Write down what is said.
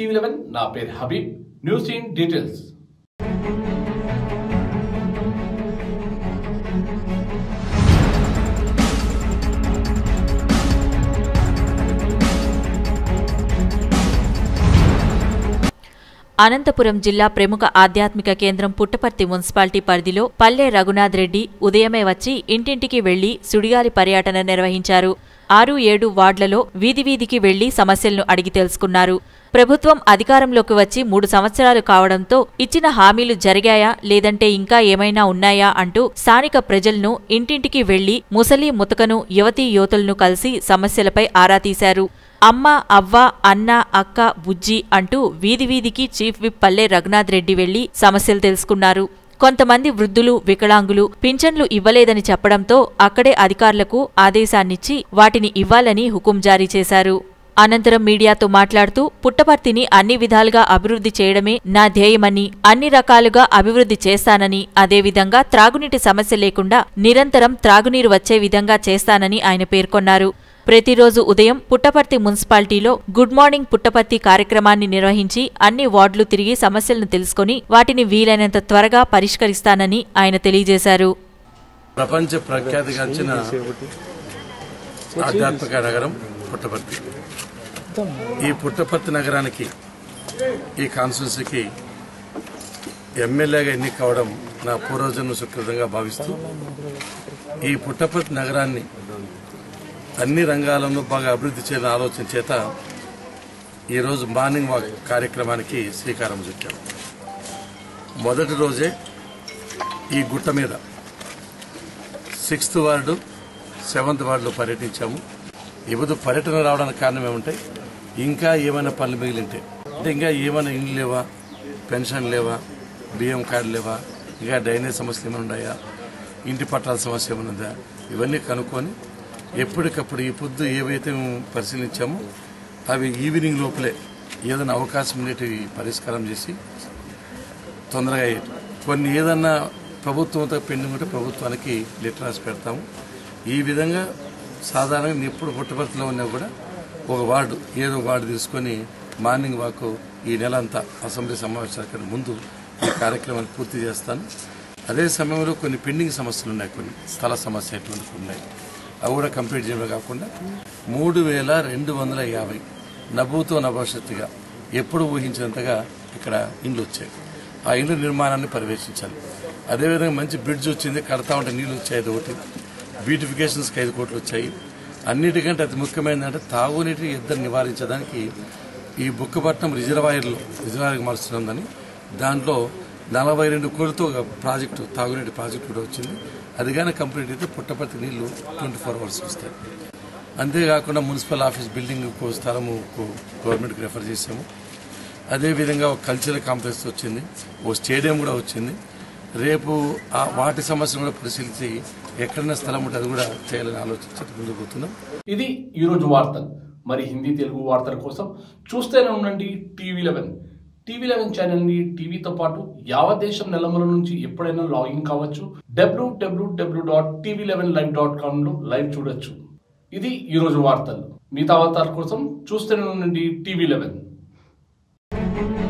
TV eleven నా పేరు Habib news in details Anantapuram జిల్లా ప్రముఖ ఆధ్యాత్మిక కేంద్రం పుట్టపర్తి మున్సిపాలిటీ పరిధిలో పల్లె రఘునాథ్ రెడ్డి ఉదయమే వచ్చి ఇంటింటికి వెళ్లి సుడిగాలి పర్యటన నిర్వహించారు ఆరు ఏడు వార్డులలో వీధి వీధికి వెళ్లి సమస్యలను అడిగి తెలుసుకున్నారు ప్రభుత్వం అధికారంలోకి వచ్చి మూడు సంవత్సరాలు కావడంతో ఇచ్చిన హామీలు జరిగాయా లేదంటే ఇంకా ఏమైనా ఉన్నాయా అంటూ స్థానిక ప్రజలను ఇంటింటికి వెళ్లి ముసలి ముతకను యువతీ యువతులను కలిసి సమస్యలపై ఆరా తీశారు అమ్మ అవ్వ అన్న అక్క బుజ్జి అంటూ వీధి వీధికి చీఫ్ విప్ పల్లె రఘునాథ్ రెడ్డి వెళ్లి సమస్యలు తెలుసుకున్నారు కొంతమంది వృద్ధులు వికలాంగులు పింఛన్లు ఇవ్వలేదని చెప్పడంతో అక్కడే అధికారులకు ఆదేశాన్నిచ్చి వాటిని ఇవ్వాలని హుకుం జారీ చేశారు అనంతరం మీడియాతో మాట్లాడుతూ పుట్టపర్తిని అన్ని విధాలుగా అభివృద్ధి చేయడమే నా ధ్యేయమని అన్ని రకాలుగా అభివృద్ధి చేస్తానని అదేవిధంగా త్రాగునీటి సమస్య లేకుండా నిరంతరం త్రాగునీరు వచ్చే విధంగా చేస్తానని ఆయన పేర్కొన్నారు ప్రతిరోజు ఉదయం పుట్టపర్తి మున్సిపాలిటీలో గుడ్ మార్నింగ్ పుట్టపర్తి కార్యక్రమాన్ని నిర్వహించి అన్ని వార్డులు తిరిగి సమస్యలను తెలుసుకుని వాటిని వీలైనంత త్వరగా పరిష్కరిస్తానని ఆయన తెలియజేశారు ప్రపంచ ప్రఖ్యాతిగాంచిన ఆధ్యాత్మిక నగరం పుట్టపర్తి ఈ పుట్టపర్తి నగరానికి ఈ కాన్స్టిట్యున్సీకి ఎమ్మెల్యేగా ఎన్నిక కావడం నా పూర్వజన్మ సుకృతంగా భావిస్తూ ఈ పుట్టపర్తి నగరాన్ని అన్ని రంగాలలో బాగా అభివృద్ధి చేయాలని ఆలోచన చేత ఈరోజు మార్నింగ్ వాక్ కార్యక్రమానికి శ్రీకారం చుట్టాం మొదటి రోజే ఈ గుట్ట మీద సిక్స్త్ వార్డు సెవెంత్ వార్డులో పర్యటించాము ఇప్పుడు పర్యటన రావడానికి కారణం ఏముంటాయి ఇంకా ఏమైనా పనులు మిగిలింటాయి అంటే ఇంకా ఏమైనా ఇండ్లు లేవా పెన్షన్ లేవా బియ్యం కార్డు లేవా ఇంకా డ్రైనేజ్ సమస్యలు ఏమైనా ఉన్నాయా ఇంటి పట్టాల సమస్య ఏమైనా ఉందా ఇవన్నీ కనుక్కొని ఎప్పటికప్పుడు ఈ పొద్దు ఏవైతే మేము పరిశీలించామో అవి ఈవినింగ్ లోపలే ఏదైనా అవకాశం ఉండేటివి పరిష్కారం చేసి తొందరగా అయ్యేది కొన్ని ఏదన్నా ప్రభుత్వంతో పెండింగ్ ఉంటే ప్రభుత్వానికి లెటర్ రాసి పెడతాము ఈ విధంగా సాధారణంగా ఎప్పుడు పుట్టపర్తిలో ఉన్నా కూడా ఒక వార్డు ఏదో వార్డు తీసుకొని మార్నింగ్ వాక్ ఈ నెల అంతా అసెంబ్లీ సమావేశాల ముందు ఈ కార్యక్రమాన్ని పూర్తి చేస్తాను అదే సమయంలో కొన్ని పెండింగ్ సమస్యలు ఉన్నాయి కొన్ని స్థల సమస్య ఎటువంటి ఉన్నాయి అవి కూడా కంప్లీట్ చేయడమే కాకుండా మూడు వేల రెండు వందల యాభై నభూతో నభవిష్యత్తుగా ఎప్పుడు ఊహించినంతగా ఇక్కడ ఇండ్లు వచ్చాయి ఆ ఇండ్ల నిర్మాణాన్ని పర్యవేక్షించాలి అదేవిధంగా మంచి బ్రిడ్జ్ వచ్చింది కడతా ఉంటే నీళ్లు వచ్చాయి అది ఒకటి బ్యూటిఫికేషన్స్కి ఐదు కోట్లు వచ్చాయి అన్నిటికంటే అతి ముఖ్యమైనదంటే తాగునీటి ఇద్దరు నివారించడానికి ఈ బుక్కపట్నం రిజర్వాయర్లో రిజర్వాయర్కి మారుస్తున్నదని దాంట్లో నలభై రెండు కోట్లతో ఒక ప్రాజెక్టు తాగునీటి ప్రాజెక్టు కూడా వచ్చింది అది కానీ కంప్లీట్ అయితే పుట్టపర్తి నీళ్లు ట్వంటీ ఫోర్ అవర్స్ వస్తాయి అంతేకాకుండా మున్సిపల్ ఆఫీస్ బిల్డింగ్ స్థలము గవర్నమెంట్కి రెఫర్ చేసాము అదేవిధంగా ఒక కల్చరల్ కాంప్లెక్స్ వచ్చింది ఓ స్టేడియం కూడా వచ్చింది రేపు ఆ వాటి సమస్యను కూడా పరిశీలించి ఎక్కడైనా స్థలం ఉంటే అది కూడా చేయాలని ఆలోచించి ముందుకు పోతున్నాం ఇది ఈరోజు వార్తలు మరి హిందీ తెలుగు వార్తల కోసం చూస్తూనే ఉండండి టీవీ లెవెన్ టీవీ లెవెన్ ఛానల్ని టీవీతో పాటు యావత్ దేశం నెలమల నుంచి ఎప్పుడైనా లాగిన్ కావచ్చు డబ్ల్యూడబ్ల్యూడబ్ల్యూ dot TV eleven live dot కామ్లో లైవ్ చూడొచ్చు ఇది ఈరోజు వార్తలు మిగతా వార్తల కోసం చూస్తూనే ఉండండి టీవీ లెవెన్